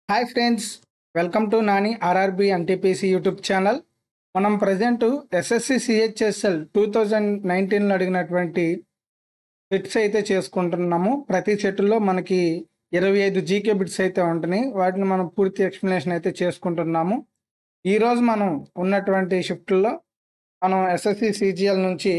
hi friends welcome to Nani RRB NTPC YouTube channel మనం present SSC CHSL two thousand నైన్టీన్లో అడిగినటువంటి bits అయితే చేసుకుంటున్నాము ప్రతి సెట్లో మనకి ఇరవై ఐదు జీకే బిట్స్ అయితే ఉంటున్నాయి వాటిని మనం పూర్తి ఎక్స్ప్లెనేషన్ అయితే చేసుకుంటున్నాము ఈరోజు మనం ఉన్నటువంటి షిఫ్ట్లో మనం ఎస్ఎస్సి సిజిఎల్ నుంచి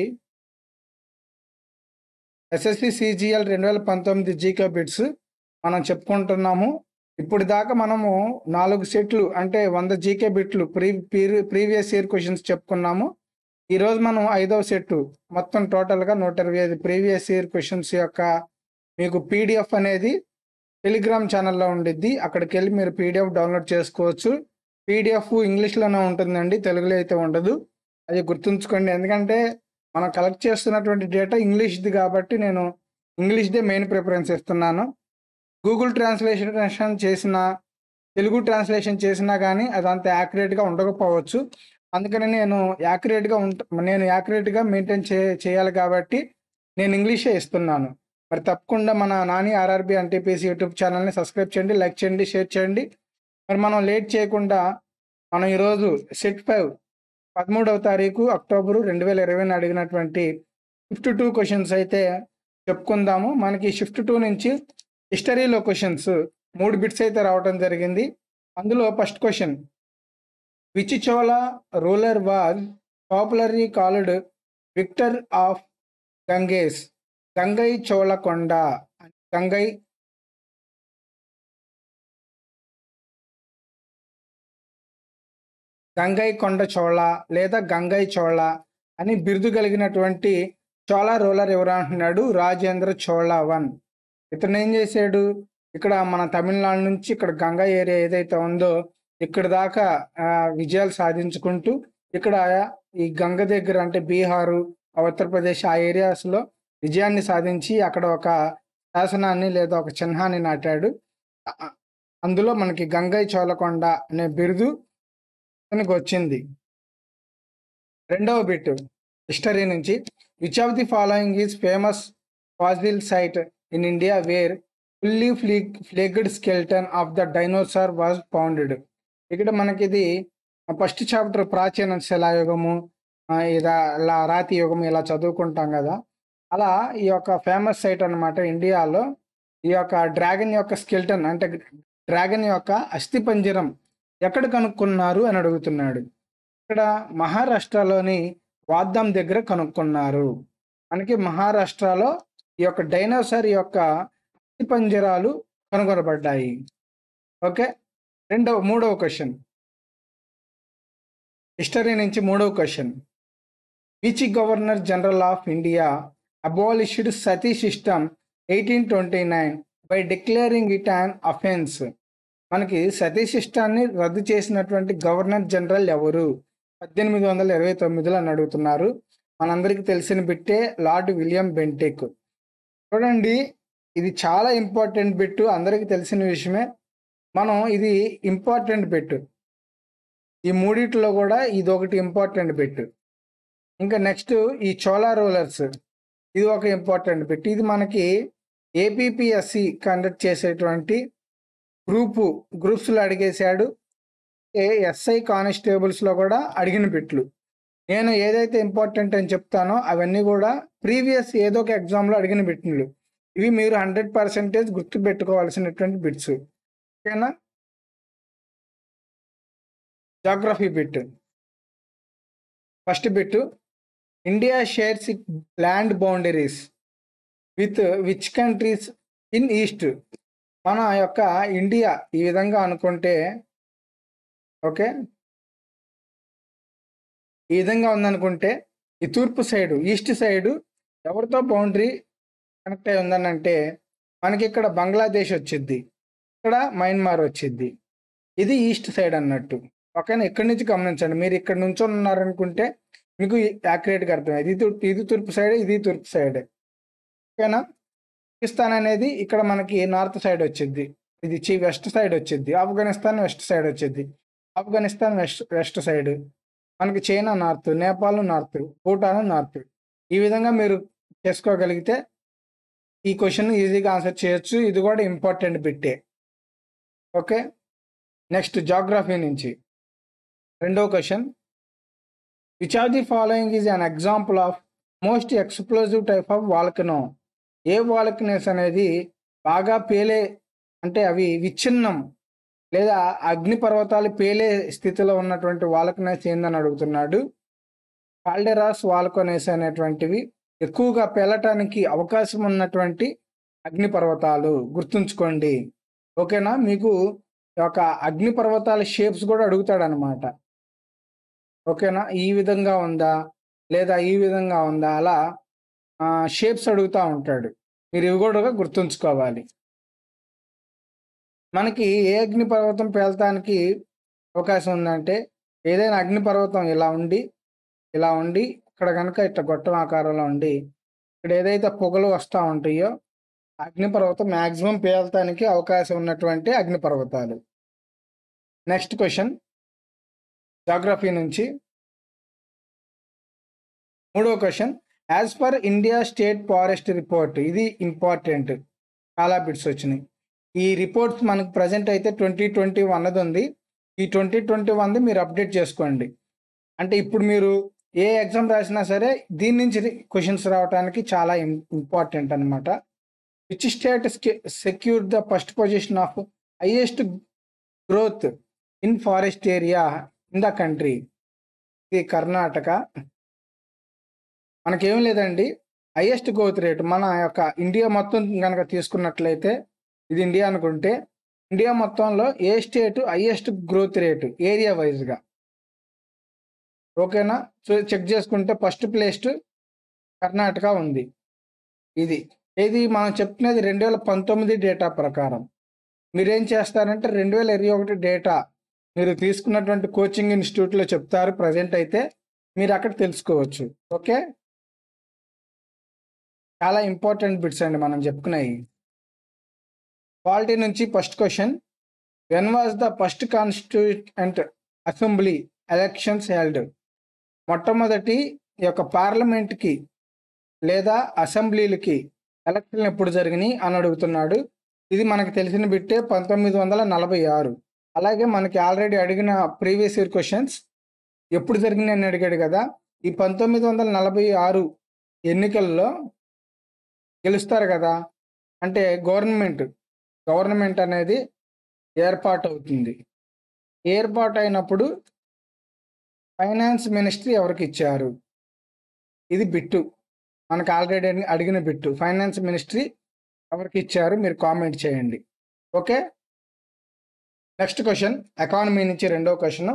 ఎస్ఎస్సి సిజిఎల్ రెండు వేల పంతొమ్మిది జీకే బిట్స్ మనం చెప్పుకుంటున్నాము ఇప్పుడు దాకా మనము నాలుగు సెట్లు అంటే వంద జీకే బిట్లు ప్రీ ప్రీవియస్ ఇయర్ క్వశ్చన్స్ చెప్పుకున్నాము ఈరోజు మనం ఐదవ సెట్ మొత్తం టోటల్గా నూట ఇరవై ఐదు ప్రీవియస్ ఇయర్ క్వశ్చన్స్ యొక్క మీకు పీడిఎఫ్ అనేది టెలిగ్రామ్ ఛానల్లో ఉండిద్ది అక్కడికి వెళ్ళి మీరు పీడిఎఫ్ డౌన్లోడ్ చేసుకోవచ్చు పీడిఎఫ్ ఇంగ్లీష్లోనే ఉంటుందండి తెలుగులో అయితే ఉండదు అది గుర్తుంచుకోండి ఎందుకంటే మనం కలెక్ట్ చేస్తున్నటువంటి డేటా ఇంగ్లీష్ది కాబట్టి నేను ఇంగ్లీష్దే మెయిన్ ప్రిఫరెన్స్ ఇస్తున్నాను గూగుల్ ట్రాన్స్లేషన్ చేసిన తెలుగు ట్రాన్స్లేషన్ చేసినా కానీ అది అంత యాక్యురేట్గా ఉండకపోవచ్చు అందుకని నేను యాక్యురేట్గా ఉంట నేను యాక్యురేట్గా మెయింటైన్ చే చేయాలి కాబట్టి నేను ఇంగ్లీషే ఇస్తున్నాను మరి తప్పకుండా మన నాని ఆర్ఆర్బి ఎన్టీపీసీ యూట్యూబ్ ఛానల్ని సబ్స్క్రైబ్ చేయండి లైక్ చేయండి షేర్ చేయండి మరి మనం లేట్ చేయకుండా మనం ఈరోజు సెట్ ఫైవ్ పదమూడవ తారీఖు అక్టోబరు రెండు వేల ఇరవైని అడిగినటువంటి ఫిఫ్టీ టూ క్వశ్చన్స్ అయితే చెప్పుకుందాము మనకి షిఫ్ట్ టూ నుంచి హిస్టరీలో క్వశ్చన్స్ మూడు బిట్స్ అయితే రావడం జరిగింది అందులో first question which Chola ruler was popularly called victor of Ganges Gangai Cholakonda Gangai Gangaikonda Chola లేదా గంగై చోళ అని బిరుదు కలిగినటువంటి చోళ రూలర్ ఎవరు అంటున్నాడు రాజేంద్ర చోళ వన్ ఇతను ఏం చేశాడు ఇక్కడ మన తమిళనాడు నుంచి ఇక్కడ గంగా ఏరియా ఏదైతే ఉందో ఇక్కడ దాకా ఆ, విజయాలు సాధించుకుంటూ ఇక్కడ ఈ గంగ దగ్గర అంటే బీహారు ఉత్తరప్రదేశ్ ఆ ఏరియాస్ లో విజయాన్ని సాధించి అక్కడ ఒక శాసనాన్ని లేదా ఒక చిహ్నాన్ని నాటాడు ఆ- అందులో మనకి గంగై చోళకొండ అనే బిరుదు అతనికి వచ్చింది రెండవ బిట్ హిస్టరీ నుంచి which of the following is famous fossil site in India where fully fledge fledged skeleton of the dinosaur was founded ఇక్కడ మనకి ఇది ఫస్ట్ చాప్టర్ ప్రాచీన శిలాయుగము ఆ, ఇలా ఇలా రాతి యుగం ఇలా చదువుకుంటాం కదా అలా ఈ యొక్క ఫేమస్ సైట్ అన్నమాట ఇండియాలో ఈ యొక్క డ్రాగన్ యొక్క స్కెల్టన్ అంటే డ్రాగన్ యొక్క అస్థిపంజరం ఎక్కడ కనుక్కున్నారు అని అడుగుతున్నాడు ఇక్కడ మహారాష్ట్రలోని వాద్దం దగ్గర కనుక్కున్నారు మనకి మహారాష్ట్రలో ఈ యొక్క డైనోసార్ యొక్క అస్థిపంజరాలు కనుగొనబడ్డాయి ఓకే రెండవ మూడవ క్వశ్చన్ హిస్టరీ నుంచి మూడవ question which governor general of India abolished sati system eighteen twenty nine by declaring it an offence మనకి సతీ సిస్టాన్ని రద్దు చేసినటువంటి గవర్నర్ జనరల్ ఎవరు పద్దెనిమిది వందల ఇరవై తొమ్మిదిలో అని అడుగుతున్నారు మనందరికీ తెలిసిన బిట్టే లార్డ్ విలియం బెంటెక్ చూడండి ఇది చాలా ఇంపార్టెంట్ బిట్ అందరికీ తెలిసిన విషయమే మనం ఇది ఇంపార్టెంట్ బిట్ ఈ మూడిట్లో కూడా ఇది ఒకటి ఇంపార్టెంట్ బిట్ ఇంకా నెక్స్ట్ ఈ చోలా రోలర్స్ ఇది ఒక ఇంపార్టెంట్ బిట్ ఇది మనకి ఏపీపీఎస్సి కండక్ట్ చేసేటువంటి గ్రూపు గ్రూప్స్లో అడిగేశాడు ఏ ఎస్ఐ కానిస్టేబుల్స్లో కూడా అడిగిన బిట్లు నేను ఏదైతే ఇంపార్టెంట్ అని చెప్తానో అవన్నీ కూడా ప్రీవియస్ ఏదో ఒక ఎగ్జామ్లో అడిగిన బిట్లు ఇవి మీరు హండ్రెడ్ పర్సెంటేజ్ గుర్తు పెట్టుకోవాల్సినటువంటి బిట్స్ ఓకేనా geography bit first bit India shares it land boundaries with which countries in east మన యొక్క ఇండియా ఈ విధంగా అనుకుంటే ఓకే ఈ విధంగా ఉందనుకుంటే ఈ తూర్పు సైడు ఈస్ట్ సైడు ఎవరితో బౌండరీ కనెక్ట్ అయి ఉందని అంటే మనకి ఇక్కడ బంగ్లాదేశ్ వచ్చింది ఇక్కడ మయన్మార్ వచ్చింది ఇది ఈస్ట్ సైడ్ అన్నట్టు ఓకేనా ఇక్కడి నుంచి గమనించండి మీరు ఇక్కడ నుంచి ఉన్నారనుకుంటే మీకు యాక్యురేట్గా అర్థం ఇది తూర్పు ఇది తూర్పు సైడ్ ఇది తూర్పు సైడ్ ఓకేనా పాకిస్తాన్ అనేది ఇక్కడ మనకి నార్త్ సైడ్ వచ్చింది ఇది చి వెస్ట్ సైడ్ వచ్చింది ఆఫ్ఘనిస్తాన్ వెస్ట్ సైడ్ వచ్చింది ఆఫ్ఘనిస్తాన్ వెస్ట్ వెస్ట్ సైడ్ మనకి China north Nepal north Bhutan north ఈ విధంగా మీరు చేసుకోగలిగితే ఈ క్వశ్చన్ ఈజీగా ఆన్సర్ చేయొచ్చు ఇది కూడా ఇంపార్టెంట్ బిట్టే ఓకే నెక్స్ట్ జాగ్రఫీ నుంచి రెండో question which are the following is an example of most explosive type of volcano a volcanoes అనేది బాగా పేలే అంటే అవి విచ్ఛిన్నం లేదా అగ్ని పర్వతాలు పేలే స్థితిలో ఉన్నటువంటి వాల్కనెస్ ఏందని అడుగుతున్నాడు కాల్డెరాస్ వాల్కనెస్ అనేటువంటివి ఎక్కువగా పేలటానికి అవకాశం ఉన్నటువంటి అగ్ని పర్వతాలు గుర్తుంచుకోండి ఓకేనా మీకు ఒక అగ్ని పర్వతాల షేప్స్ కూడా అడుగుతాడు అనమాట ఓకేనా ఈ విధంగా ఉందా లేదా ఈ విధంగా ఉందా అలా షేప్స్ అడుగుతూ ఉంటాడు మీరు ఇవి కూడా గుర్తుంచుకోవాలి మనకి ఏ అగ్ని పర్వతం పేలటానికి అవకాశం ఉందంటే ఏదైనా అగ్ని పర్వతం ఇలా ఉండి ఇలా ఉండి ఇక్కడ కనుక ఇట్లా గొట్టం ఆకారంలో ఉండి ఇక్కడ ఏదైతే పొగలు వస్తూ ఉంటాయో అగ్నిపర్వతం మ్యాక్సిమం పేలటానికి అవకాశం ఉన్నటువంటి అగ్నిపర్వతాలు నెక్స్ట్ క్వశ్చన్ జాగ్రఫీ నుంచి మూడో question as per India state forest report ఇది ఇంపార్టెంట్ చాలా బిట్స్ వచ్చినాయి ఈ రిపోర్ట్స్ మనకు ప్రజెంట్ అయితే ట్వంటీ ట్వంటీ వన్ అది ఉంది ఈ ట్వంటీ ట్వంటీ వన్ది మీరు అప్డేట్ చేసుకోండి అంటే ఇప్పుడు మీరు ఏ ఎగ్జామ్ రాసినా సరే దీని నుంచి క్వశ్చన్స్ రావడానికి చాలా ఇంపార్టెంట్ అనమాట which state secure the first position of highest growth in forest area in the country ఇది కర్ణాటక మనకేం లేదండి హైయెస్ట్ గ్రోత్ రేట్ మన యొక్క ఇండియా మొత్తం కనుక తీసుకున్నట్లయితే ఇది ఇండియా అనుకుంటే ఇండియా మొత్తంలో ఏ state highest growth rate area వైజ్గా ఓకేనా సో చెక్ చేసుకుంటే ఫస్ట్ ప్లేస్ కర్ణాటక ఉంది ఇది ఇది మనం చెప్తున్నది రెండు వేల పంతొమ్మిది డేటా ప్రకారం మీరేం చేస్తారంటే రెండు వేల ఇరవై ఒకటి డేటా మీరు తీసుకున్నటువంటి కోచింగ్ ఇన్స్టిట్యూట్లో చెప్తారు ప్రజెంట్ అయితే మీరు అక్కడ తెలుసుకోవచ్చు ఓకే చాలా ఇంపార్టెంట్ బిట్స్ అండి మనం చెప్పుకున్నాయి క్వాలిటీ నుంచి first question when was the first constituent assembly elections held మొట్టమొదటి ఈ యొక్క పార్లమెంట్కి లేదా అసెంబ్లీలకి ఎలక్షన్లు ఎప్పుడు జరిగినాయి అని అడుగుతున్నాడు ఇది మనకు తెలిసిన బిట్టే పంతొమ్మిది వందల నలభై ఆరు అలాగే మనకి ఆల్రెడీ అడిగిన ప్రీవియస్ ఇయర్ క్వశ్చన్స్ ఎప్పుడు జరిగినాయి అని అడిగాడు కదా ఈ పంతొమ్మిది వందల నలభై ఆరు ఎన్నికల్లో గెలుస్తారు కదా అంటే గవర్నమెంట్ గవర్నమెంట్ అనేది ఏర్పాటు అవుతుంది ఏర్పాటు అయినప్పుడు ఫైనాన్స్ మినిస్ట్రీ ఎవరికి ఇచ్చారు ఇది బిట్టు మనకు ఆల్రెడీ అడిగిన బిట్టు ఫైనాన్స్ మినిస్ట్రీ ఎవరికి ఇచ్చారు మీరు కామెంట్ చేయండి ఓకే నెక్స్ట్ క్వశ్చన్ ఎకానమీ నుంచి రెండో క్వశ్చన్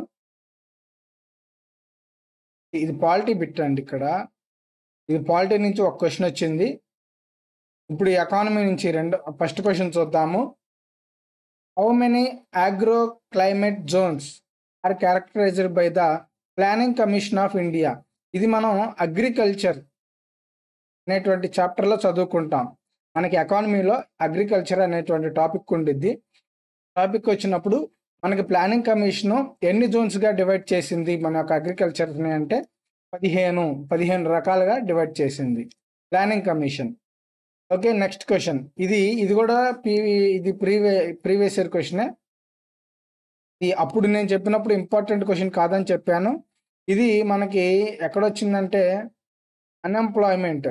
ఇది పాలిటీ బిట్ అండి ఇక్కడ ఇది పాలిటీ నుంచి ఒక క్వశ్చన్ వచ్చింది ఇప్పుడు ఎకానమీ నుంచి రెండో ఫస్ట్ క్వశ్చన్ చూద్దాము how many agro climate zones are characterized by the planning commission of India ఇది మనం అగ్రికల్చర్ అనేటువంటి చాప్టర్లో చదువుకుంటాం మనకి ఎకానమీలో అగ్రికల్చర్ అనేటువంటి టాపిక్ ఉండిద్ది టాపిక్ వచ్చినప్పుడు మనకి ప్లానింగ్ కమిషన్ ఎన్ని జోన్స్గా డివైడ్ చేసింది మన యొక్క అగ్రికల్చర్ని అంటే పదిహేను పదిహేను రకాలుగా డివైడ్ చేసింది planning commission okay next question ఇది ఇది కూడా పీ ఇది ప్రీవే ప్రీవియస్ ఇయర్ క్వశ్చనే ఇది అప్పుడు నేను చెప్పినప్పుడు ఇంపార్టెంట్ క్వశ్చన్ కాదని చెప్పాను ఇది మనకి ఎక్కడొచ్చిందంటే అన్ఎంప్లాయ్మెంట్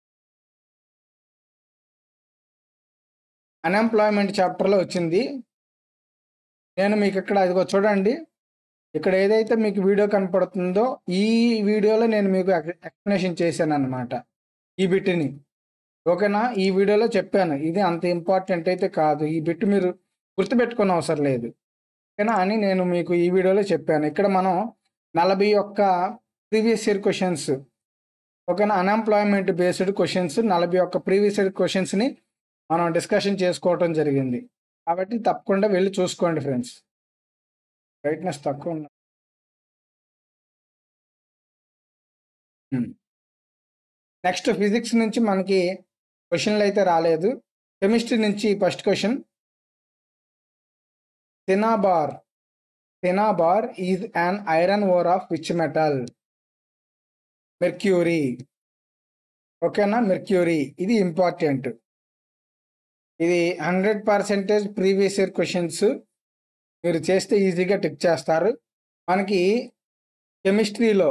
అన్ఎంప్లాయ్మెంట్ చాప్టర్లో వచ్చింది నేను మీకు ఇక్కడ అదిగో చూడండి ఇక్కడ ఏదైతే మీకు వీడియో కనపడుతుందో ఈ వీడియోలో నేను మీకు ఎక్స్ప్లెనేషన్ చేశాను అనమాట ఈ బిట్ని ఓకేనా ఈ వీడియోలో చెప్పాను ఇది అంత ఇంపార్టెంట్ అయితే కాదు ఈ బిట్ మీరు గుర్తుపెట్టుకునే అవసరం లేదు ఓకేనా అని నేను మీకు ఈ వీడియోలో చెప్పాను ఇక్కడ మనం నలభై ఒక్క ప్రీవియస్ ఇయర్ క్వశ్చన్స్ ఓకేనా అన్ఎంప్లాయ్మెంట్ బేస్డ్ క్వశ్చన్స్ నలభై ఒక్క ప్రీవియస్ ఇయర్ క్వశ్చన్స్ని మనం డిస్కషన్ చేసుకోవటం జరిగింది కాబట్టి తప్పకుండా వెళ్ళి చూసుకోండి ఫ్రెండ్స్ బ్రైట్నెస్ తక్కువ ఉన్న నెక్స్ట్ ఫిజిక్స్ నుంచి మనకి క్వశ్చన్లు అయితే రాలేదు కెమిస్ట్రీ నుంచి first question cinnabar cinnabar is an iron ore of which metal mercury ఓకేనా మెర్క్యూరీ ఇది ఇంపార్టెంట్ ఇది hundred percentage previous year questions మీరు చేస్తే ఈజీగా టిక్ చేస్తారు మనకి కెమిస్ట్రీలో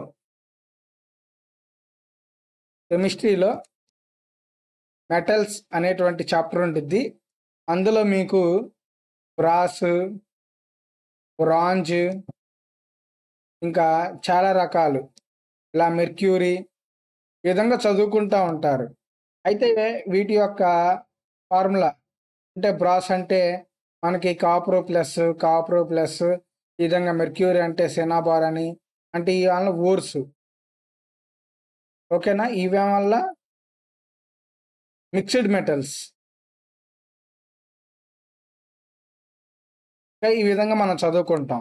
కెమిస్ట్రీలో మెటల్స్ అనేటువంటి చాప్టర్ ఉంటుంది అందులో మీకు బ్రాస్ బ్రాంజ్ ఇంకా చాలా రకాలు ఇలా మెర్క్యూరీ ఈ విధంగా చదువుకుంటూ ఉంటారు అయితే వీటి యొక్క ఫార్ములా అంటే బ్రాస్ అంటే మనకి కాప్రో ప్లస్ కాప్రో ప్లస్ ఈ విధంగా మెర్క్యూరీ అంటే సెనాబార్ అని అంటే ఈ వల్ల ఓర్స్ ఓకేనా ఇవి వల్ల మిక్స్డ్ మెటల్స్ ఈ విధంగా మనం చదువుకుంటాం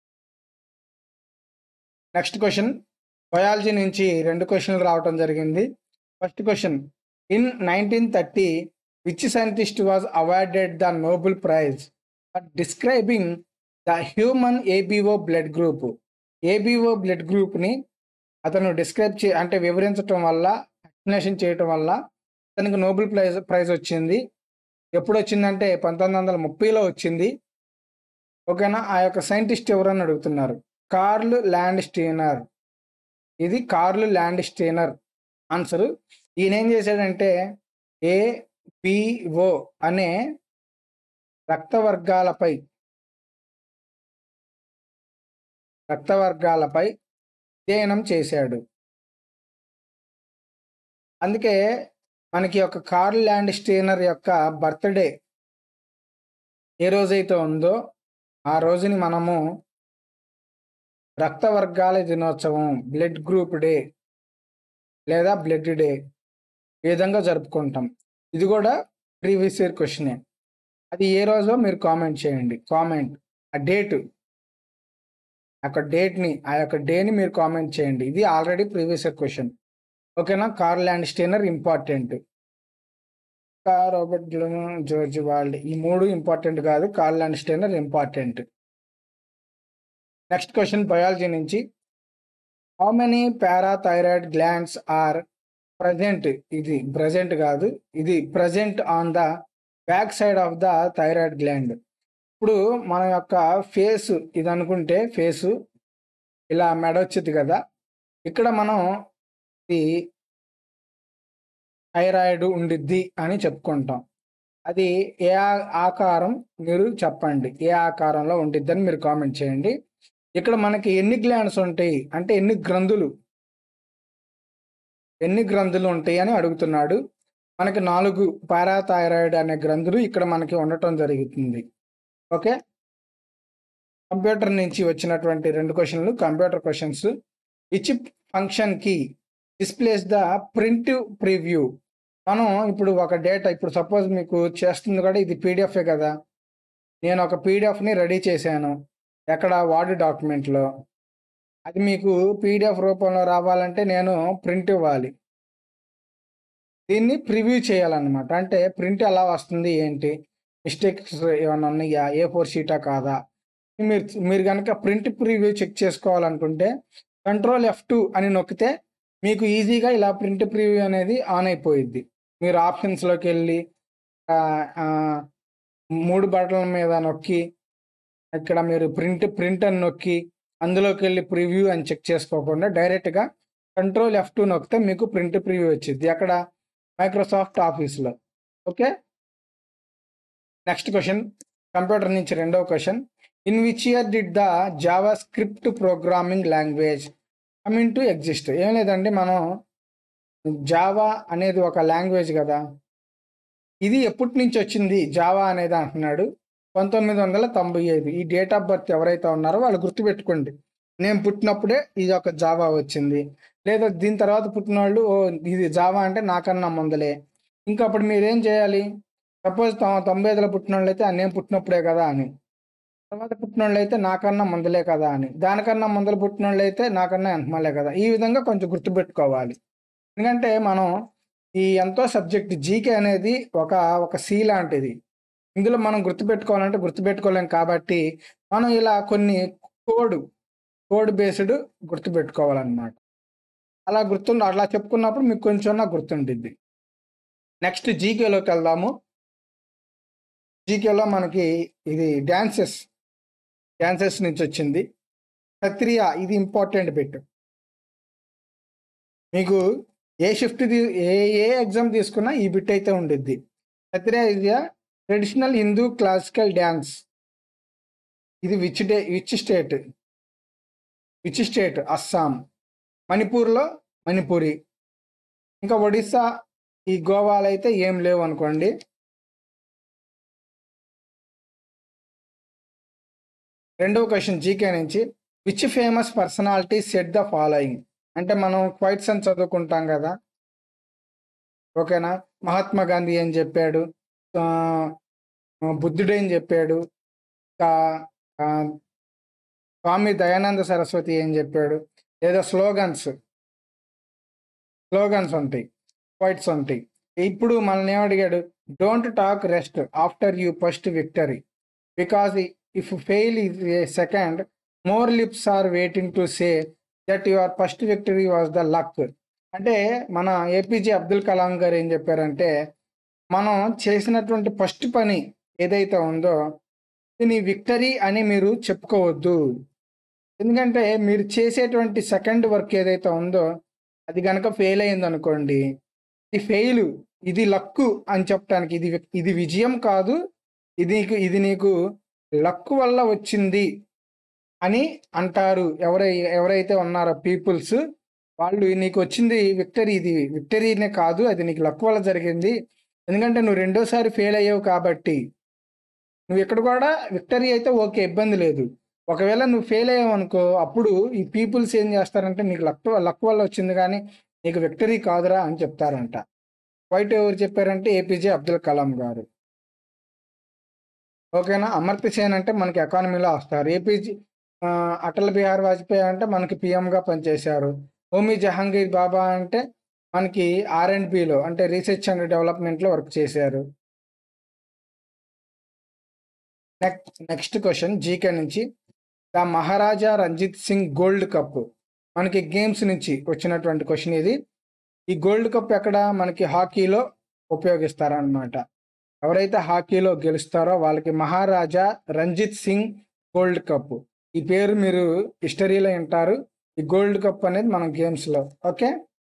నెక్స్ట్ క్వశ్చన్ బయాలజీ నుంచి రెండు క్వశ్చన్లు రావటం జరిగింది first question in nineteen thirty which scientist was awarded the Nobel prize for describing the human ABO blood group ABO blood గ్రూప్ని అతను డిస్క్రైబ్ చే అంటే వివరించటం వల్ల ఎక్స్ప్లెనేషన్ చేయటం వల్ల అతనికి నోబెల్ ప్రైజ్ ప్రైజ్ వచ్చింది ఎప్పుడు వచ్చిందంటే పంతొమ్మిది వందల ముప్పైలో వచ్చింది ఓకేనా ఆ యొక్క సైంటిస్ట్ ఎవరని అడుగుతున్నారు కార్ల్ ల్యాండ్ స్టీనర్ ఇది కార్ల్ ల్యాండ్ స్టీనర్ ఆన్సర్ ఈయన ఏం చేశాడంటే ఏబిఓ అనే రక్త వర్గాలపై రక్త వర్గాలపై అధ్యయనం చేశాడు అందుకే మనకి ఒక కార్ల్ ల్యాండ్ స్టీనర్ యొక్క బర్త్డే ఏ రోజైతే ఉందో ఆ రోజుని మనము రక్త వర్గాల దినోత్సవం బ్లడ్ గ్రూప్ డే లేదా బ్లడ్ డే ఈ విధంగా జరుపుకుంటాం ఇది కూడా ప్రీవియస్ ఇయర్ క్వశ్చనే అది ఏ రోజో మీరు కామెంట్ చేయండి కామెంట్ ఆ డేటు ఆ యొక్క డేట్ని ఆ యొక్క డేని మీరు కామెంట్ చేయండి ఇది ఆల్రెడీ ప్రీవియస్ ఇయర్ క్వశ్చన్ ఓకేనా Karl Landsteiner important Robert George Wald ఈ మూడు ఇంపార్టెంట్ కాదు Karl Landsteiner important next question biology నుంచి how many parathyroid glands are present ఇది ప్రజెంట్ కాదు ఇది present on the back side of the thyroid gland ఇప్పుడు మన యొక్క ఫేస్ ఇది అనుకుంటే ఫేసు ఇలా మెడ వచ్చింది కదా ఇక్కడ మనం ఇది థైరాయిడ్ ఉండిద్ది అని చెప్పుకుంటాం అది ఏ ఆ- ఆకారం మీరు చెప్పండి ఏ ఆకారంలో ఉండిద్ది అని మీరు కామెంట్ చేయండి ఇక్కడ మనకి ఎన్ని గ్లాండ్స్ ఉంటాయి అంటే ఎన్ని గ్రంథులు ఎన్ని గ్రంథులు ఉంటాయి అని అడుగుతున్నాడు మనకి నాలుగు పారాథైరాయిడ్ అనే గ్రంథులు ఇక్కడ మనకి ఉండటం జరుగుతుంది ఓకే కంప్యూటర్ నుంచి వచ్చినటువంటి రెండు క్వశ్చన్లు computer questions which function key displays the print preview మనం ఇప్పుడు ఒక డేటా ఇప్పుడు సపోజ్ మీకు చేస్తుంది కూడా ఇది పీడిఎఫే కదా నేను ఒక పీడిఎఫ్ని రెడీ చేశాను ఎక్కడ వార్డ్ డాక్యుమెంట్లో అది మీకు పీడిఎఫ్ రూపంలో రావాలంటే నేను ప్రింట్ ఇవ్వాలి దీన్ని ప్రివ్యూ చేయాలన్నమాట అంటే ప్రింట్ ఎలా వస్తుంది ఏంటి మిస్టేక్స్ ఏమైనా ఉన్నాయా ఏ ఫోర్ షీటా కాదా మీరు మీరు కనుక ప్రింట్ ప్రివ్యూ చెక్ చేసుకోవాలనుకుంటే కంట్రోల్ ఎఫ్ టూ అని నొక్కితే మీకు ఈజీగా ఇలా ప్రింట్ ప్రివ్యూ అనేది ఆన్ అయిపోయిద్ది మీరు ఆప్షన్స్లోకి వెళ్ళి ఆ, ఆ, మూడు బటన్ల మీద నొక్కి ఇక్కడ మీరు ప్రింట్ ప్రింట్ అని నొక్కి అందులోకి వెళ్ళి ప్రివ్యూ అని చెక్ చేసుకోకుండా డైరెక్ట్గా కంట్రోల్ ఎఫ్ టూ నొక్కితే మీకు ప్రింట్ ప్రివ్యూ వచ్చింది అక్కడ మైక్రోసాఫ్ట్ ఆఫీస్లో ఓకే నెక్స్ట్ క్వశ్చన్ కంప్యూటర్ నుంచి రెండవ question in which year did the JavaScript programming language coming to exist ఏం లేదండి మనం జావా అనేది ఒక లాంగ్వేజ్ కదా ఇది ఎప్పటి నుంచి వచ్చింది జావా అనేది అంటున్నాడు పంతొమ్మిది వందల తొంభై ఐదు ఈ డేట్ ఆఫ్ బర్త్ ఎవరైతే ఉన్నారో వాళ్ళు గుర్తుపెట్టుకోండి నేను పుట్టినప్పుడే ఇది ఒక జావా వచ్చింది లేదా దీని తర్వాత పుట్టిన వాళ్ళు ఓ ఇది జావా అంటే నాకన్నా ముందలే ఇంకా అప్పుడు మీరేం చేయాలి సపోజ్ తొంభై ఐదులో పుట్టిన వాళ్ళు అయితే నేను పుట్టినప్పుడే కదా అని తర్వాత పుట్టిన వాళ్ళు అయితే నాకన్నా ముందలే కదా అని దానికన్నా ముందలు పుట్టిన వాళ్ళు అయితే నాకన్నా వెనకమాలే కదా ఈ విధంగా కొంచెం గుర్తుపెట్టుకోవాలి ఎందుకంటే మనం ఈ ఎంతో సబ్జెక్ట్ జీకే అనేది ఒక ఒక సి లాంటిది ఇందులో మనం గుర్తుపెట్టుకోవాలంటే గుర్తుపెట్టుకోలేం కాబట్టి మనం ఇలా కొన్ని కోడ్ కోడ్ బేస్డ్ గుర్తుపెట్టుకోవాలన్నమాట అలా గుర్తుండ అలా చెప్పుకున్నప్పుడు మీకు కొంచెం గుర్తుండిద్ది నెక్స్ట్ జీకేలోకి వెళ్దాము జీకేలో మనకి ఇది డ్యాన్సెస్ క్యాన్సర్స్ నుంచి వచ్చింది క్షత్రియ ఇది ఇంపార్టెంట్ బిట్ మీకు ఏ షిఫ్ట్ ఏ ఏ ఎగ్జామ్ తీసుకున్నా ఈ బిట్ అయితే ఉండిద్ది క్షత్రియ ఇది ట్రెడిషనల్ హిందూ క్లాసికల్ డ్యాన్స్ ఇది which day which state which state Assam మణిపూర్లో మణిపూరి ఇంకా ఒడిస్సా ఈ గోవాలో అయితే ఏం లేవు అనుకోండి రెండవ క్వశ్చన్ జీకే నుంచి which famous personality set the following అంటే మనం క్వైట్స్ అని చదువుకుంటాం కదా ఓకేనా మహాత్మా గాంధీ ఏం చెప్పాడు ఆ, బుద్ధుడు ఏం చెప్పాడు ఇంకా ఆ, స్వామి దయానంద సరస్వతి ఏం చెప్పాడు లేదా స్లోగన్స్ స్లోగన్స్ ఉంటాయి క్వైట్స్ ఉంటాయి ఇప్పుడు మనల్ని ఏమడిగాడు don't take rest after you first victory because if fail is a second more lips are waiting to say that your first victory was the luck అంటే మన ఏపీజే అబ్దుల్ కలాం గారు ఏం చెప్పారంటే మనం చేసినటువంటి ఫస్ట్ పని ఏదైతే ఉందో దీని విక్టరీ అని మీరు చెప్పుకోవద్దు ఎందుకంటే మీరు చేసేటువంటి సెకండ్ వర్క్ ఏదైతే ఉందో అది కనుక ఫెయిల్ అయింది అనుకోండి ఇది ఫెయిల్ ఇది లక్కు అని చెప్పడానికి ఇది ఇది విజయం కాదు ఇది నీకు ఇది నీకు లక్కు వల్ల వచ్చింది అని అంటారు ఎవరై ఎవరైతే ఉన్నారో పీపుల్స్ వాళ్ళు నీకు వచ్చింది విక్టరీ ఇది విక్టరీనే కాదు అది నీకు లక్ వల్ల జరిగింది ఎందుకంటే నువ్వు రెండోసారి ఫెయిల్ అయ్యావు కాబట్టి నువ్వు ఇక్కడ కూడా విక్టరీ అయితే ఓకే ఇబ్బంది లేదు ఒకవేళ నువ్వు ఫెయిల్ అయ్యావు అనుకో అప్పుడు ఈ పీపుల్స్ ఏం చేస్తారంటే నీకు లక్ లక్ వల్ల వచ్చింది కానీ నీకు విక్టరీ కాదురా అని చెప్తారంట వైట్ ఎవరు చెప్పారంటే ఏపీజే అబ్దుల్ కలాం గారు ఓకేనా అమర్త్య సేన్ అంటే మనకి ఎకానమీలో వస్తారు ఏపీజీ ఆ, అటల్ బిహారీ వాజ్పేయి అంటే మనకి పిఎంగా పనిచేశారు హోమీ జహాంగీర్ బాబా అంటే మనకి ఆర్ అండ్ బిలో అంటే రీసెర్చ్ అండ్ డెవలప్మెంట్లో వర్క్ చేశారు నెక్స్ట్ నెక్స్ట్ క్వశ్చన్ జీకే నుంచి the Maharaja Ranjit Singh gold cup మనకి గేమ్స్ నుంచి వచ్చినటువంటి క్వశ్చన్ ఇది ఈ గోల్డ్ కప్ ఎక్కడ మనకి హాకీలో ఉపయోగిస్తారన్నమాట ఎవరైతే హాకీలో గెలుస్తారో వాళ్ళకి మహారాజా రంజిత్ సింగ్ గోల్డ్ కప్ ఈ పేరు మీరు హిస్టరీలో వింటారు ఈ గోల్డ్ కప్ అనేది మనం గేమ్స్లో ఓకే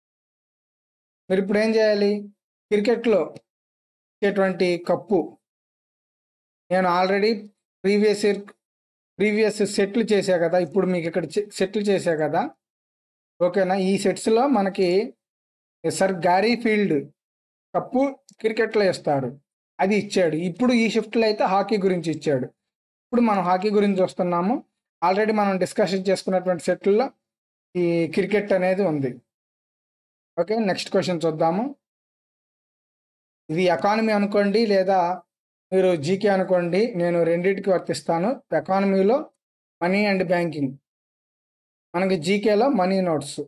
మీరు ఇప్పుడు ఏం చేయాలి క్రికెట్లో ఇచ్చేటువంటి కప్పు నేను ఆల్రెడీ ప్రీవియస్ ఇయర్ ప్రీవియస్ సెట్లు చేశా కదా ఇప్పుడు మీకు ఇక్కడ సెట్లు చేశా కదా ఓకేనా ఈ సెట్స్లో మనకి సర్ గారీ ఫీల్డ్ కప్పు క్రికెట్లో ఇస్తారు అది ఇచ్చాడు ఇప్పుడు ఈ షిఫ్ట్లో అయితే హాకీ గురించి ఇచ్చాడు ఇప్పుడు మనం హాకీ గురించి వస్తున్నాము ఆల్రెడీ మనం డిస్కషన్ చేసుకున్నటువంటి సెట్లలో ఈ క్రికెట్ అనేది ఉంది ఓకే నెక్స్ట్ క్వశ్చన్ చూద్దాము ఇది ఎకానమీ అనుకోండి లేదా మీరు జీకే అనుకోండి నేను రెండింటికి వర్తిస్తాను ఎకానమీలో మనీ అండ్ బ్యాంకింగ్ మనకి జీకేలో money notes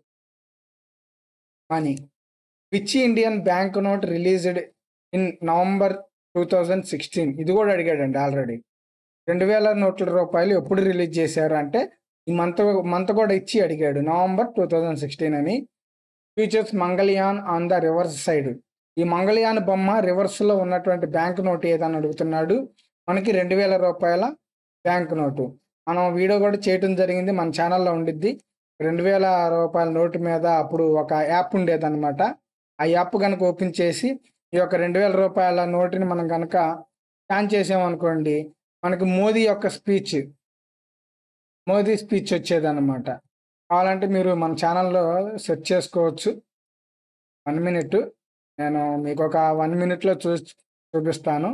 money which Indian bank note released in November two thousand sixteen ఇది కూడా అడిగాడండి ఆల్రెడీ రెండు వేల నోట్ల రూపాయలు ఎప్పుడు రిలీజ్ చేశారు అంటే ఈ మంత్ మంత్ కూడా ఇచ్చి అడిగాడు నవంబర్ టూ థౌజండ్ సిక్స్టీన్ అని features Mangalyaan on the reverse side ఈ మంగళయాన్ బొమ్మ రివర్స్లో ఉన్నటువంటి బ్యాంక్ నోట్ ఏదని అడుగుతున్నాడు మనకి రెండు వేల రూపాయల బ్యాంక్ నోటు మనం వీడియో కూడా చేయటం జరిగింది మన ఛానల్లో ఉండిద్ది రెండు వేల రూపాయల నోటు మీద అప్పుడు ఒక యాప్ ఉండేదన్నమాట ఆ యాప్ కనుక ఓపెన్ చేసి ఈ యొక్క రెండు వేల రూపాయల నోటుని మనం కనుక స్కాన్ చేసామనుకోండి మనకి మోదీ యొక్క స్పీచ్ మోదీ స్పీచ్ వచ్చేదన్నమాట కావాలంటే మీరు మన ఛానల్లో సెర్చ్ చేసుకోవచ్చు వన్ మినిట్ నేను మీకు ఒక వన్ మినిట్లో చూ చూపిస్తాను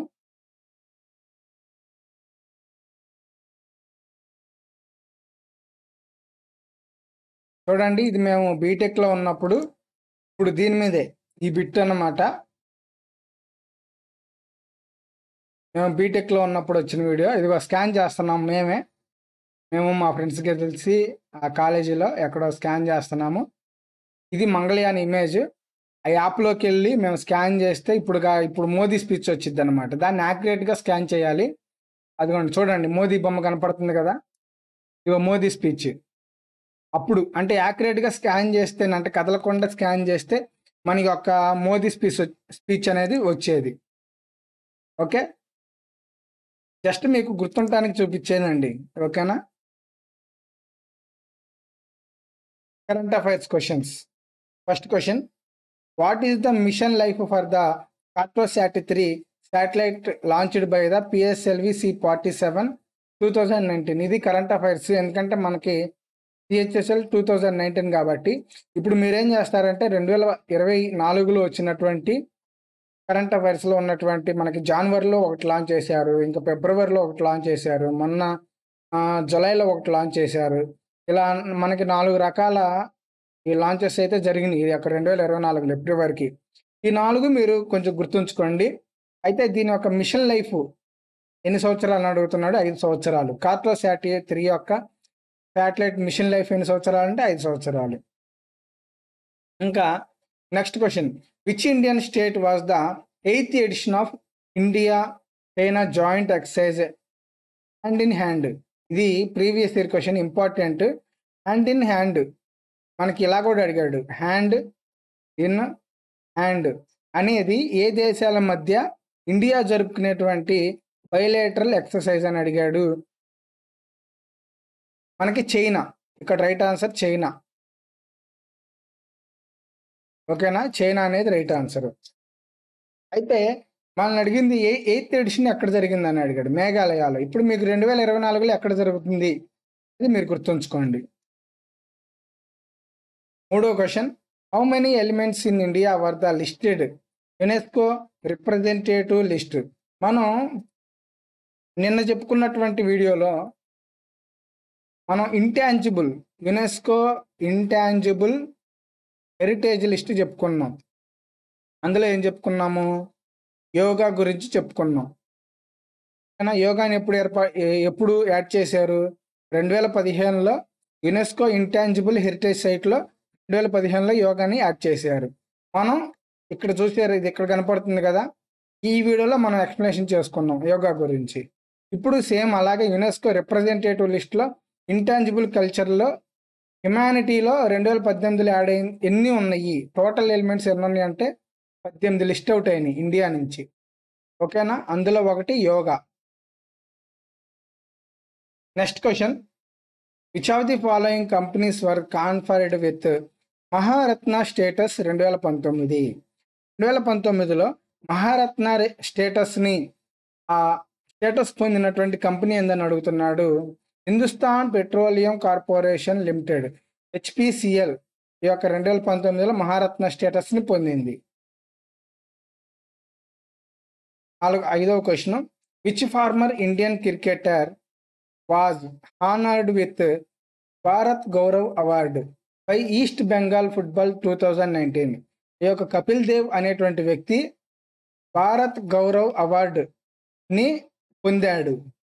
చూడండి ఇది మేము బీటెక్లో ఉన్నప్పుడు ఇప్పుడు దీని మీదే ఈ బిట్ అన్నమాట మేము బీటెక్లో ఉన్నప్పుడు వచ్చిన వీడియో ఇదిగో స్కాన్ చేస్తున్నాం మేమే మేము మా ఫ్రెండ్స్కి తెలిసి ఆ కాలేజీలో ఎక్కడో స్కాన్ చేస్తున్నాము ఇది మంగళయాన్ ఇమేజ్ ఆ యాప్లోకి వెళ్ళి మేము స్కాన్ చేస్తే ఇప్పుడు గా- ఇప్పుడు మోదీ స్పీచ్ వచ్చింది అనమాట దాన్ని యాక్యురేట్గా స్కాన్ చేయాలి అదిగోండి చూడండి మోదీ బొమ్మ కనపడుతుంది కదా ఇదిగో మోదీ స్పీచ్ అప్పుడు అంటే యాక్యురేట్గా స్కాన్ చేస్తే అంటే కదలకుండా స్కాన్ చేస్తే మనకి ఒక మోదీ స్పీచ్ స్పీచ్ అనేది వచ్చేది ఓకే జస్ట్ మీకు గుర్తుంటానికి చూపించానండి ఓకేనా current affairs questions first question what is the mission life for the Cartosat three satellite launched by the PSLV C forty seven two thousand nineteen ఇది కరెంట్ అఫైర్స్ ఎందుకంటే మనకి సిహెచ్ఎస్ఎల్ టూ థౌజండ్ నైన్టీన్ కాబట్టి ఇప్పుడు మీరేం చేస్తారంటే రెండు వేల ఇరవై నాలుగులో వచ్చినటువంటి కరెంట్ అఫైర్స్లో ఉన్నటువంటి మనకి జనవరిలో ఒకటి లాంచ్ చేశారు ఇంకా ఫిబ్రవరిలో ఒకటి లాంచ్ చేశారు మొన్న ఆ, జూలైలో ఒకటి లాంచ్ చేశారు ఇలా మనకి నాలుగు రకాల ఈ లాంచెస్ అయితే జరిగినాయి ఇది అక్కడ రెండు వేల ఇరవై నాలుగులో ఫిబ్రవరికి ఈ నాలుగు మీరు కొంచెం గుర్తుంచుకోండి అయితే దీని యొక్క మిషన్ లైఫ్ ఎన్ని సంవత్సరాలు అడుగుతున్నాడు ఐదు సంవత్సరాలు కార్టో శాటి త్రీ యొక్క శాటిలైట్ మిషన్ లైఫ్ ఎన్ని సంవత్సరాలు అంటే ఐదు సంవత్సరాలు ఇంకా next question which Indian state was the eighth edition of India China joint exercise hand in hand ఇది previous year question important hand in hand మనకి ఇలా కూడా అడిగాడు హ్యాండ్ ఇన్ హ్యాండ్ అనేది ఏ దేశాల మధ్య ఇండియా జరుపుకునేటువంటి బయలేటరల్ ఎక్సర్సైజ్ అని అడిగాడు మనకి చైనా ఇక్కడ రైట్ ఆన్సర్ చైనా ఓకేనా చైనా అనేది రైట్ ఆన్సర్ అయితే మనల్ని అడిగింది ఏ ఎయిత్ ఎడిషన్ ఎక్కడ జరిగింది అని అడిగాడు మేఘాలయాలో ఇప్పుడు మీకు రెండు వేల ఇరవై నాలుగులో ఎక్కడ జరుగుతుంది ఇది మీరు గుర్తుంచుకోండి మూడో question how many elements in India were the listed UNESCO representative list మనం నిన్న చెప్పుకున్నటువంటి వీడియోలో మనం intangible UNESCO intangible heritage list చెప్పుకున్నాం అందులో ఏం చెప్పుకున్నాము యోగా గురించి చెప్పుకున్నాం కానీ యోగాని ఎప్పుడు ఏర్పా ఏ- ఎప్పుడు యాడ్ చేశారు రెండు వేల పదిహేనులో యునెస్కో ఇంటాంజిబుల్ హెరిటేజ్ సైట్లో రెండు వేల పదిహేనులో యోగాని యాడ్ చేశారు మనం ఇక్కడ చూసారు ఇది ఇక్కడ కనపడుతుంది కదా ఈ వీడియోలో మనం ఎక్స్ప్లెనేషన్ చేసుకున్నాం యోగా గురించి ఇప్పుడు సేమ్ అలాగే యునెస్కో రిప్రజెంటేటివ్ లిస్ట్లో ఇంటాంజిబుల్ కల్చర్లో హ్యుమానిటీలో రెండు వేల పద్దెనిమిదిలో యాడ్ అయిన ఎన్ని ఉన్నాయి టోటల్ ఎలిమెంట్స్ ఎన్ని ఉన్నాయి అంటే పద్దెనిమిది లిస్ట్ అవుట్ అయినాయి ఇండియా నుంచి ఓకేనా అందులో ఒకటి yoga next question which of the following companies were conferred with Maharatna status రెండు వేల పంతొమ్మిది రెండు వేల పంతొమ్మిదిలో మహారత్న రే- స్టేటస్ని ఆ స్టేటస్ పొందినటువంటి కంపెనీ ఏందని అడుగుతున్నాడు Hindustan petroleum corporation limited HPCL ఈ యొక్క రెండు వేల పంతొమ్మిదిలో మహారత్న స్టేటస్ని పొందింది నాలుగు ఐదవ question which former Indian cricketer was honoured with Bharat Gaurav award by East Bengal football two thousand nineteen ఈ యొక్క కపిల్ దేవ్ అనేటువంటి వ్యక్తి భారత్ గౌరవ్ అవార్డుని పొందాడు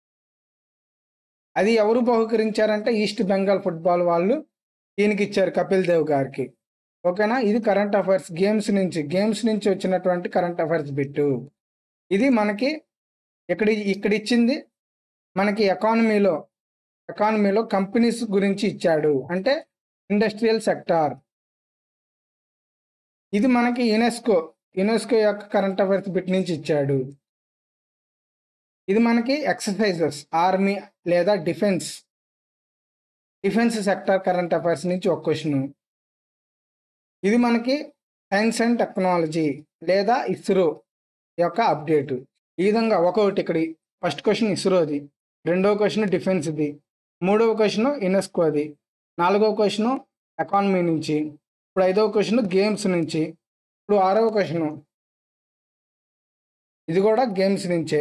అది ఎవరు బహుకరించారంటే ఈస్ట్ బెంగాల్ ఫుట్బాల్ వాళ్ళు దీనికి ఇచ్చారు కపిల్ దేవ్ గారికి ఓకేనా ఇది కరెంట్ అఫైర్స్ గేమ్స్ నుంచి గేమ్స్ నుంచి వచ్చినటువంటి కరెంట్ అఫైర్స్ బిట్టు ఇది మనకి ఇక్కడ ఇక్కడ ఇచ్చింది మనకి ఎకానమీలో ఎకానమీలో కంపెనీస్ గురించి ఇచ్చాడు అంటే ఇండస్ట్రియల్ సెక్టార్ ఇది మనకి యునెస్కో యునెస్కో యొక్క కరెంట్ అఫైర్స్ బిట్ నుంచి ఇచ్చాడు ఇది మనకి ఎక్సర్సైజెస్ ఆర్మీ లేదా defence defence sector current affairs నుంచి ఒక క్వశ్చన్ ఇది మనకి సైన్స్ అండ్ టెక్నాలజీ లేదా ఇస్రో యొక్క అప్డేట్ ఈ విధంగా ఒక్కొక్కటి ఇక్కడ ఫస్ట్ క్వశ్చన్ ఇస్రోది రెండవ క్వశ్చన్ డిఫెన్స్ది మూడవ క్వశ్చన్ యునెస్కోది నాలుగవ క్వశ్చన్ ఎకానమీ నుంచి ఇప్పుడు ఐదవ క్వశ్చన్ గేమ్స్ నుంచి ఇప్పుడు ఆరవ క్వశ్చన్ ఇది కూడా గేమ్స్ నుంచే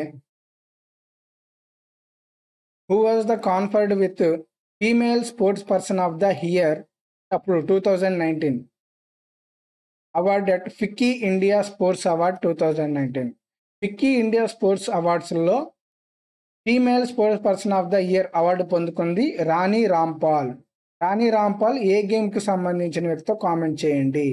who was the conferred with female sports person of the year అప్పుడు two thousand nineteen award at FICCI India sports award two thousand nineteen FICCI India sports అవార్డ్స్లో female sports person of the year award పొందుకుంది రాణి రాంపాల్ రాణి రాంపాల్ ఏ గేమ్కి సంబంధించిన వ్యక్తితో comment చేయండి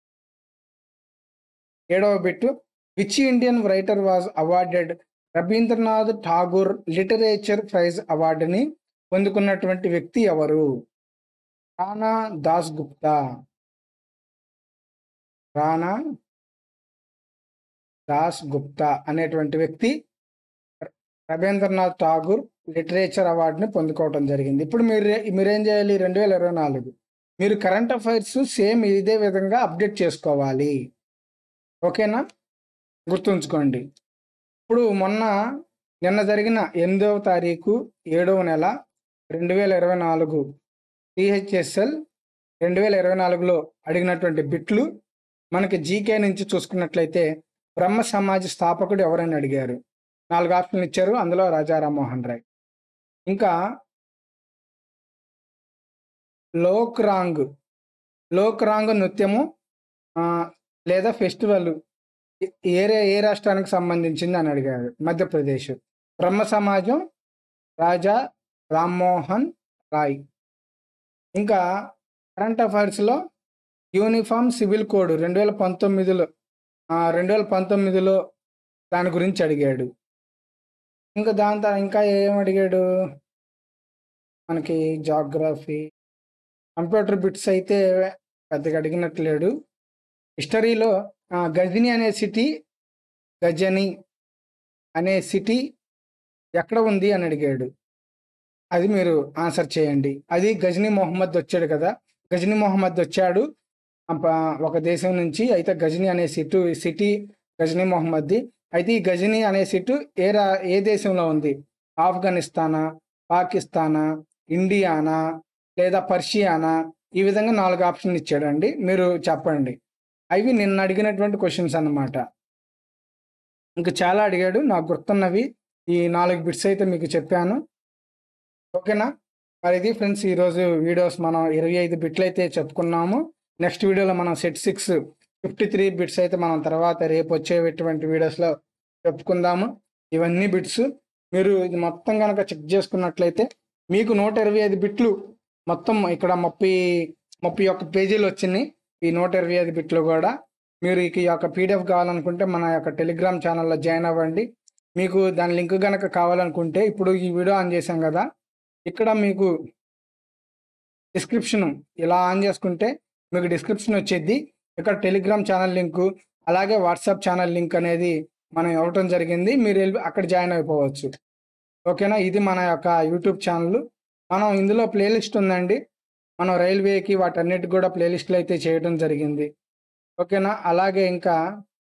ఏడవ bit which Indian writer was awarded Rabindranath Tagore literature prize అవార్డుని పొందుకున్నటువంటి వ్యక్తి ఎవరు రాణా దాస్ గుప్తా రాణా దాస్ గుప్తా అనేటువంటి వ్యక్తి రవీంద్రనాథ్ ఠాగూర్ లిటరేచర్ అవార్డుని పొందుకోవడం జరిగింది ఇప్పుడు మీరు మీరేం చేయాలి రెండు వేల ఇరవై నాలుగు మీరు కరెంట్ అఫైర్స్ సేమ్ ఇదే విధంగా అప్డేట్ చేసుకోవాలి ఓకేనా గుర్తుంచుకోండి ఇప్పుడు మొన్న నిన్న జరిగిన ఎనిమిదవ తారీఖు ఏడవ నెల రెండు వేల ఇరవై నాలుగు టిహెచ్ఎస్ఎల్ రెండు వేల ఇరవై నాలుగులో అడిగినటువంటి బిట్లు మనకి జీకే నుంచి చూసుకున్నట్లయితే బ్రహ్మ సమాజ్ స్థాపకుడు ఎవరని అడిగారు నాలుగు ఆప్షన్లు ఇచ్చారు అందులో రాజా రామ్మోహన్ రాయ్ ఇంకా లోక్ రాంగ్ లోక్ రాంగ్ నృత్యము ఆ, లేదా ఫెస్టివల్ ఏ రే- ఏ రాష్ట్రానికి సంబంధించింది అని అడిగారు మధ్యప్రదేశ్ బ్రహ్మ సమాజం రాజా రామ్మోహన్ రాయ్ ఇంకా కరెంట్ అఫైర్స్లో యూనిఫామ్ సివిల్ కోడ్ రెండు వేల పంతొమ్మిదిలో రెండు వేల పంతొమ్మిదిలో దాని గురించి అడిగాడు ఇంకా దాని తర్వాత ఇంకా ఏం అడిగాడు మనకి జాగ్రఫీ కంప్యూటర్ బిట్స్ అయితే పెద్దగా అడిగినట్లేడు హిస్టరీలో ఆ, గజని అనే సిటీ గజని అనే సిటీ ఎక్కడ ఉంది అని అడిగాడు అది మీరు ఆన్సర్ చేయండి అది గజనీ మొహమ్మద్ వచ్చాడు కదా గజనీ మొహమ్మద్ వచ్చాడు ఆ ప- ఒక దేశం నుంచి అయితే గజనీ అనే సిటీ సిటీ గజనీ మొహమ్మద్ది అయితే ఈ గజనీ అనే సిటీ ఏ రా ఏ దేశంలో ఉంది ఆఫ్ఘనిస్తానా పాకిస్తానా ఇండియానా లేదా పర్షియానా ఈ విధంగా నాలుగు ఆప్షన్లు ఇచ్చాడండి మీరు చెప్పండి అవి నిన్న అడిగినటువంటి క్వశ్చన్స్ అన్నమాట ఇంకా చాలా అడిగాడు నాకు గుర్తున్నవి ఈ నాలుగు బిట్స్ అయితే మీకు చెప్పాను ఓకేనా మరి ఇది ఫ్రెండ్స్ ఈరోజు వీడియోస్ మనం ఇరవై ఐదు బిట్లు అయితే చెప్పుకున్నాము నెక్స్ట్ వీడియోలో మనం set six fifty three bits అయితే మనం తర్వాత రేపు వచ్చేటువంటి వీడియోస్లో చెప్పుకుందాము ఇవన్నీ బిట్స్ మీరు ఇది మొత్తం కనుక చెక్ చేసుకున్నట్లయితే మీకు నూట ఇరవై ఐదు బిట్లు మొత్తం ఇక్కడ ముప్పై ముప్పై ఒక్క పేజీలు వచ్చినాయి ఈ నూట ఇరవై ఐదు బిట్లు కూడా మీరు ఈ యొక్క పీడిఎఫ్ కావాలనుకుంటే మన యొక్క టెలిగ్రామ్ ఛానల్లో జాయిన్ అవ్వండి మీకు దాని లింక్ కనుక కావాలనుకుంటే ఇప్పుడు ఈ వీడియో ఆన్ చేశాం కదా ఇక్కడ మీకు డిస్క్రిప్షన్ ఇలా ఆన్ చేసుకుంటే మీకు డిస్క్రిప్షన్ వచ్చేది ఇక్కడ టెలిగ్రామ్ ఛానల్ లింకు అలాగే వాట్సాప్ ఛానల్ లింక్ అనేది మనం ఇవ్వటం జరిగింది మీరు వెళ్ళి అక్కడ జాయిన్ అయిపోవచ్చు ఓకేనా ఇది మన యొక్క యూట్యూబ్ ఛానల్ మనం ఇందులో ప్లేలిస్ట్ ఉందండి మనం రైల్వేకి వాటన్నిటికి కూడా ప్లేలిస్ట్లు అయితే చేయడం జరిగింది ఓకేనా అలాగే ఇంకా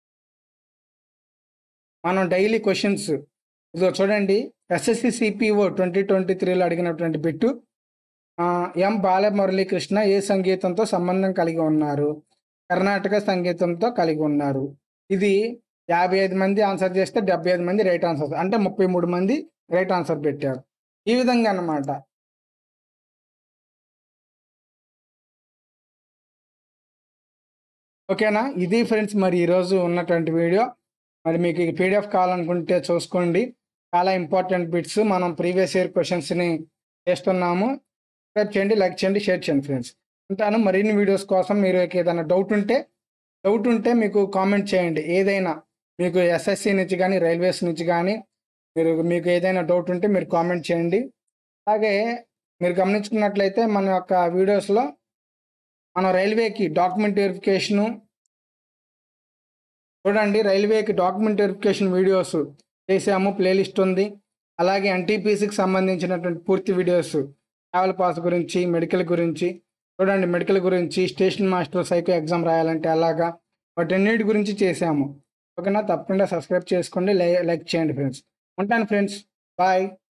మనం డైలీ క్వశ్చన్స్ ఇదిగో చూడండి ఎస్ఎస్సి సిపిఓ ట్వంటీ ట్వంటీ త్రీలో అడిగినటువంటి బిట్టు ఆ, ఎం బాలమురళీకృష్ణ ఏ సంగీతంతో సంబంధం కలిగి ఉన్నారు కర్ణాటక సంగీతంతో కలిగి ఉన్నారు ఇది యాభై ఐదు మంది ఆన్సర్ చేస్తే డెబ్బై ఐదు మంది రైట్ ఆన్సర్ అంటే ముప్పై మూడు మంది రైట్ ఆన్సర్ పెట్టారు ఈ విధంగా అన్నమాట ఓకేనా ఇది ఫ్రెండ్స్ మరి ఈరోజు ఉన్నటువంటి వీడియో మరి మీకు ఈ పీడిఎఫ్ కావాలనుకుంటే చూసుకోండి చాలా ఇంపార్టెంట్ బిట్స్ మనం ప్రీవియస్ ఇయర్ క్వశ్చన్స్ని చేస్తున్నాము సబ్స్క్రైబ్ చేయండి లైక్ చేయండి షేర్ చేయండి ఫ్రెండ్స్ ఉంటాను మరిన్ని వీడియోస్ కోసం మీరు ఏదైనా డౌట్ ఉంటే డౌట్ ఉంటే మీకు కామెంట్ చేయండి ఏదైనా మీకు ఎస్ఎస్సి నుంచి కానీ రైల్వేస్ నుంచి కానీ మీరు మీకు ఏదైనా డౌట్ ఉంటే మీరు కామెంట్ చేయండి అలాగే మీరు గమనించుకున్నట్లయితే మన యొక్క వీడియోస్లో మనం రైల్వేకి డాక్యుమెంట్ వెరిఫికేషను చూడండి రైల్వేకి డాక్యుమెంట్ వెరిఫికేషన్ వీడియోస్ చేసాము ప్లేలిస్ట్ ఉంది అలాగే ఎన్టీపీసీకి సంబంధించినటువంటి పూర్తి వీడియోస్ ట్రావెల్ పాస్ గురించి మెడికల్ గురించి చూడండి మెడికల్ గురించి స్టేషన్ మాస్టర్ సైకో ఎగ్జామ్ రాయాలంటే అలాగా వాటన్నిటి గురించి చేసాము ఓకేనా తప్పకుండా సబ్స్క్రైబ్ చేసుకోండి లై- లైక్ చేయండి ఫ్రెండ్స్ ఉంటాను ఫ్రెండ్స్ బాయ్